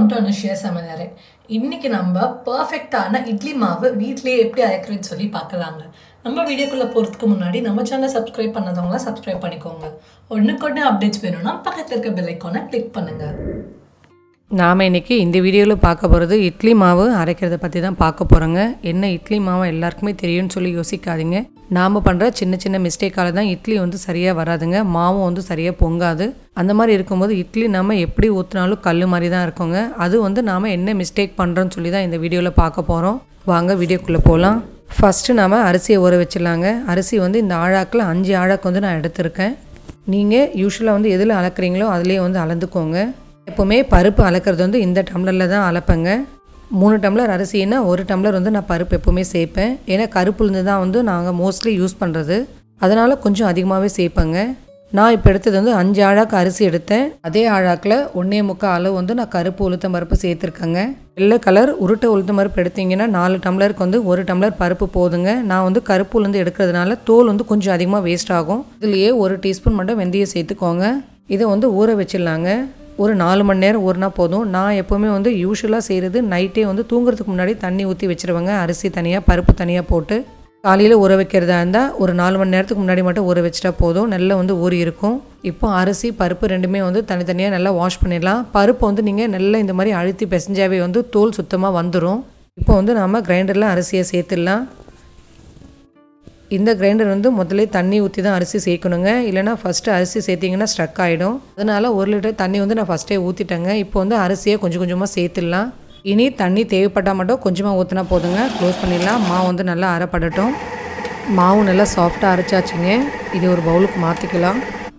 welcome to Anushiya சமையலறை இன்னைக்கு நம்ம பர்ஃபெக்டான இட்லி மாவு வீட்லயே எப்படி அரைக்கிறதுன்னு சொல்லி பார்க்கலாங்க நம்ம வீடியோக்குள்ள போகிறதுக்கு முன்னாடி நம்ம சேனலை சப்ஸ்கிரைப் பண்ணதவங்களாம் சப்ஸ்கிரைப் பண்ணிக்கோங்க ஒன்றுக்கு அப்டேட்ஸ் வேணும்னா பக்கத்தில் இருக்க பெல் ஐக்கானை கிளிக் பண்ணுங்க நாம் இன்றைக்கி இந்த வீடியோவில் பார்க்க போகிறது இட்லி மாவு அரைக்கிறத பற்றி தான் பார்க்க போகிறோங்க என்ன இட்லி மாவு எல்லாருக்குமே தெரியும்னு சொல்லி யோசிக்காதீங்க நாம் பண்ணுற சின்ன சின்ன மிஸ்டேக்கால தான் இட்லி வந்து சரியாக வராதுங்க மாவும் வந்து சரியாக பொங்காது அந்த மாதிரி இருக்கும்போது இட்லி நம்ம எப்படி ஊற்றினாலும் கல் மாதிரி தான் இருக்குங்க அது வந்து நாம் என்ன மிஸ்டேக் பண்ணுறோன்னு சொல்லி தான் இந்த வீடியோவில் பார்க்க போகிறோம் வாங்க வீடியோக்குள்ளே போகலாம் ஃபஸ்ட்டு நாம் அரிசியை ஊற வச்சிடலாங்க அரிசி வந்து இந்த ஆழாக்கில் அஞ்சு ஆழாக்கு வந்து நான் எடுத்திருக்கேன் நீங்கள் யூஸ்வலாக வந்து எதில் அளக்குறீங்களோ அதுலேயே வந்து அளந்துக்கோங்க எப்போவுமே பருப்பு அளக்கிறது வந்து இந்த டம்ளரில் தான் அளப்பேங்க மூணு டம்ளர் அரிசின்னா ஒரு டம்ளர் வந்து நான் பருப்பு எப்போவுமே சேர்ப்பேன் ஏன்னா கருப்பு உளுந்து தான் வந்து நாங்கள் மோஸ்ட்லி யூஸ் பண்ணுறது அதனால் கொஞ்சம் அதிகமாகவே சேர்ப்பேங்க நான் இப்போ எடுத்தது வந்து அஞ்சு ஆழாக்கு அரிசி எடுத்தேன் அதே ஆழாக்கில் ஒன்றே முக்கால் அளவு வந்து நான் கருப்பு உளுத்தம் பருப்பு சேர்த்துருக்கேங்க வெள்ளை கலர் உருட்டை உளுத்தம் பருப்பு எடுத்தீங்கன்னா நாலு டம்ளருக்கு வந்து ஒரு டம்ளர் பருப்பு போதுங்க நான் வந்து கருப்பு உளுந்து எடுக்கிறதுனால தோல் வந்து கொஞ்சம் அதிகமாக வேஸ்ட் ஆகும் இதுலேயே ஒரு டீஸ்பூன் மட்டும் வெந்தயம் சேர்த்துக்கோங்க இதை வந்து ஊற வச்சிடலாங்க ஒரு நாலு மணி நேரம் ஊறினா போதும் நான் எப்போவுமே வந்து யூஸ்வலாக செய்கிறது நைட்டே வந்து தூங்குறதுக்கு முன்னாடி தண்ணி ஊற்றி வச்சுருவேங்க அரிசி தனியாக பருப்பு தனியாக போட்டு காலையில் ஊற வைக்கிறதா இருந்தால் ஒரு நாலு மணி நேரத்துக்கு முன்னாடி மட்டும் ஊற வச்சிட்டா போதும் நல்லா வந்து ஊறி இருக்கும் இப்போ அரிசி பருப்பு ரெண்டுமே வந்து தனித்தனியாக நல்லா வாஷ் பண்ணிடலாம் பருப்பு வந்து நீங்கள் நல்லா இந்த மாதிரி அழுத்தி பிசைஞ்சாவே வந்து தோல் சுத்தமாக வந்துடும் இப்போ வந்து நம்ம கிரைண்டரில் அரிசியை சேர்த்துடலாம் இந்த கிரைண்டர் வந்து முதல்ல தண்ணி ஊற்றி தான் அரிசி சேர்க்கணுங்க இல்லைனா ஃபஸ்ட்டு அரிசி சேர்த்திங்கன்னா ஸ்ட்ரக் ஆகிடும் அதனால் ஒரு லிட்டர் தண்ணி வந்து நான் ஃபஸ்ட்டே ஊற்றிட்டேங்க இப்போ வந்து அரிசியை கொஞ்சம் கொஞ்சமாக சேர்த்துடலாம் இனி தண்ணி தேவைப்பட்டால் மட்டும் கொஞ்சமாக ஊற்றினா போதுங்க க்ளோஸ் பண்ணிடலாம் மாவு வந்து நல்லா அரைப்படட்டும் மாவு நல்லா சாஃப்டாக அரைச்சாச்சுங்க இது ஒரு பவுலுக்கு மாற்றிக்கலாம்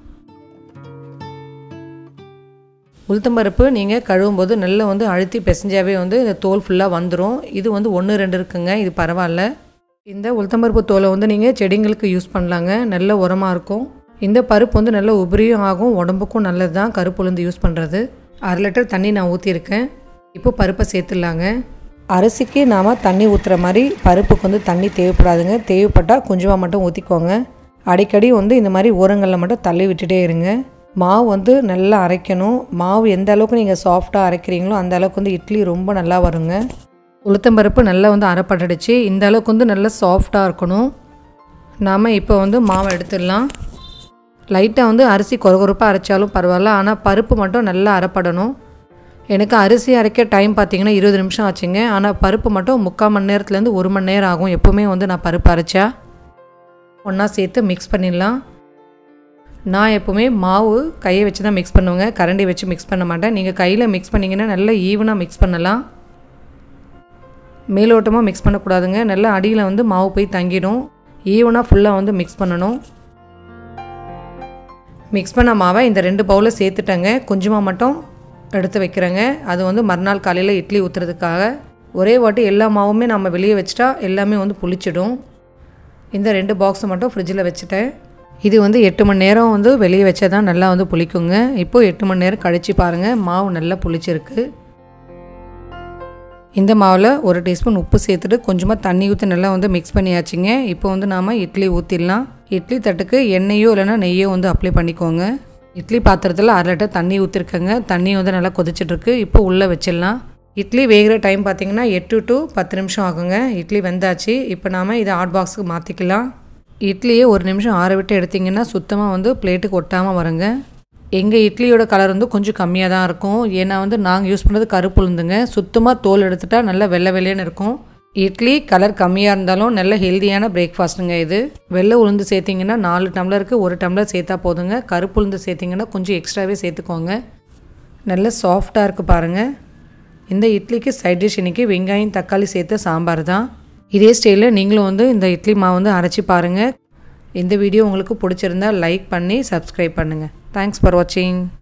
உளுத்தம்பருப்பு நீங்கள் கழுவும் போது நல்லா வந்து அழுத்தி பிசைஞ்சாவே வந்து இந்த தோல் ஃபுல்லாக வந்துடும் இது வந்து ஒன்று ரெண்டு இருக்குங்க இது பரவாயில்ல இந்த உளுத்தம்பருப்பு தோலை வந்து நீங்கள் செடிங்களுக்கு யூஸ் பண்ணலாங்க நல்ல உரமாக இருக்கும் இந்த பருப்பு வந்து நல்ல உபரியும் ஆகும் உடம்புக்கும் நல்லது தான் கருப்பு உளுந்து யூஸ் பண்ணுறது அரை லிட்டர் தண்ணி நான் ஊற்றிருக்கேன் இப்போ பருப்பை சேர்த்துடலாங்க அரிசிக்கு நாம் தண்ணி ஊற்றுற மாதிரி பருப்புக்கு வந்து தண்ணி தேவைப்படாதுங்க தேவைப்பட்டால் கொஞ்சமாக மட்டும் ஊற்றிக்கோங்க அடிக்கடி வந்து இந்த மாதிரி ஓரங்களில் மட்டும் தள்ளி விட்டுட்டே இருங்க மாவு வந்து நல்லா அரைக்கணும் மாவு எந்த அளவுக்கு நீங்கள் சாஃப்டாக அரைக்கிறீங்களோ அந்த அளவுக்கு வந்து இட்லி ரொம்ப நல்லா வருங்க உளுத்தம்பருப்பு நல்லா வந்து அரைப்பட்டுடுச்சு இந்த அளவுக்கு வந்து நல்லா சாஃப்டாக இருக்கணும் நாம் இப்போ வந்து மாவை எடுத்துடலாம் லைட்டாக வந்து அரிசி கொரகொரப்பாக அரைச்சாலும் பரவாயில்ல ஆனால் பருப்பு மட்டும் நல்லா அரைப்படணும் எனக்கு அரிசி அரைக்க டைம் பார்த்தீங்கன்னா இருபது நிமிஷம் ஆச்சுங்க ஆனால் பருப்பு மட்டும் முக்கால் மணி நேரத்துலேருந்து ஒரு மணி நேரம் ஆகும் எப்போவுமே வந்து நான் பருப்பு அரைச்சா ஒன்றா சேர்த்து மிக்ஸ் பண்ணிடலாம் நான் எப்போவுமே மாவு கையை வச்சு தான் மிக்ஸ் பண்ணுவேங்க கரண்டி வச்சு மிக்ஸ் பண்ண மாட்டேன் நீங்கள் கையில் மிக்ஸ் பண்ணிங்கன்னா நல்லா ஈவனாக மிக்ஸ் பண்ணலாம் மேலோட்டமாக மிக்ஸ் பண்ணக்கூடாதுங்க நல்லா அடியில் வந்து மாவு போய் தங்கிடும் ஈவனாக ஃபுல்லாக வந்து மிக்ஸ் பண்ணணும் மிக்ஸ் பண்ண மாவை இந்த ரெண்டு பவுலில் சேர்த்துட்டேங்க கொஞ்சமாக மட்டும் எடுத்து வைக்கிறேங்க அது வந்து மறுநாள் காலையில் இட்லி ஊற்றுறதுக்காக ஒரே வாட்டி எல்லா மாவுமே நம்ம வெளியே வச்சுட்டா எல்லாமே வந்து புளிச்சிடும் இந்த ரெண்டு பாக்ஸை மட்டும் ஃப்ரிட்ஜில் வச்சுட்டேன் இது வந்து எட்டு மணி நேரம் வந்து வெளியே வச்சா தான் நல்லா வந்து புளிக்குங்க இப்போது எட்டு மணி நேரம் கழித்து பாருங்கள் மாவு நல்லா புளிச்சிருக்கு இந்த மாவில் ஒரு டீஸ்பூன் உப்பு சேர்த்துட்டு கொஞ்சமாக தண்ணி ஊற்றி நல்லா வந்து மிக்ஸ் பண்ணியாச்சுங்க இப்போ வந்து நாம் இட்லி ஊற்றிடலாம் இட்லி தட்டுக்கு எண்ணெயோ இல்லைன்னா நெய்யோ வந்து அப்ளை பண்ணிக்கோங்க இட்லி பாத்திரத்தில் அரை லிட்டர் தண்ணி ஊற்றிருக்கேங்க தண்ணி வந்து நல்லா கொதிச்சிட்ருக்கு இப்போ உள்ளே வச்சிடலாம் இட்லி வேகிற டைம் பார்த்திங்கன்னா எட்டு டு பத்து நிமிஷம் ஆகுங்க இட்லி வெந்தாச்சு இப்போ நாம் இதை ஹாட் பாக்ஸுக்கு மாற்றிக்கலாம் இட்லியே ஒரு நிமிஷம் ஆற விட்டு எடுத்திங்கன்னா சுத்தமாக வந்து பிளேட்டுக்கு ஒட்டாமல் வருங்க எங்கள் இட்லியோட கலர் வந்து கொஞ்சம் கம்மியாக தான் இருக்கும் ஏன்னா வந்து நாங்கள் யூஸ் பண்ணுறது கருப்பு உளுந்துங்க சுத்தமாக தோல் எடுத்துட்டா நல்லா வெள்ளை வெள்ளைன்னு இருக்கும் இட்லி கலர் கம்மியாக இருந்தாலும் நல்ல ஹெல்த்தியான பிரேக்ஃபாஸ்ட்டுங்க இது வெள்ளை உளுந்து சேர்த்திங்கன்னா நாலு டம்ளருக்கு ஒரு டம்ளர் சேர்த்தா போதுங்க கருப்பு உளுந்து சேர்த்திங்கன்னா கொஞ்சம் எக்ஸ்ட்ராவே சேர்த்துக்கோங்க நல்ல சாஃப்டாக இருக்குது பாருங்கள் இந்த இட்லிக்கு சைட் டிஷ் இன்றைக்கி வெங்காயம் தக்காளி சேர்த்த சாம்பார் தான் இதே ஸ்டைலில் நீங்களும் வந்து இந்த இட்லி மாவு வந்து அரைச்சி பாருங்கள் இந்த வீடியோ உங்களுக்கு பிடிச்சிருந்தா லைக் பண்ணி சப்ஸ்கிரைப் பண்ணுங்கள் தேங்க்ஸ் ஃபார் வாட்சிங்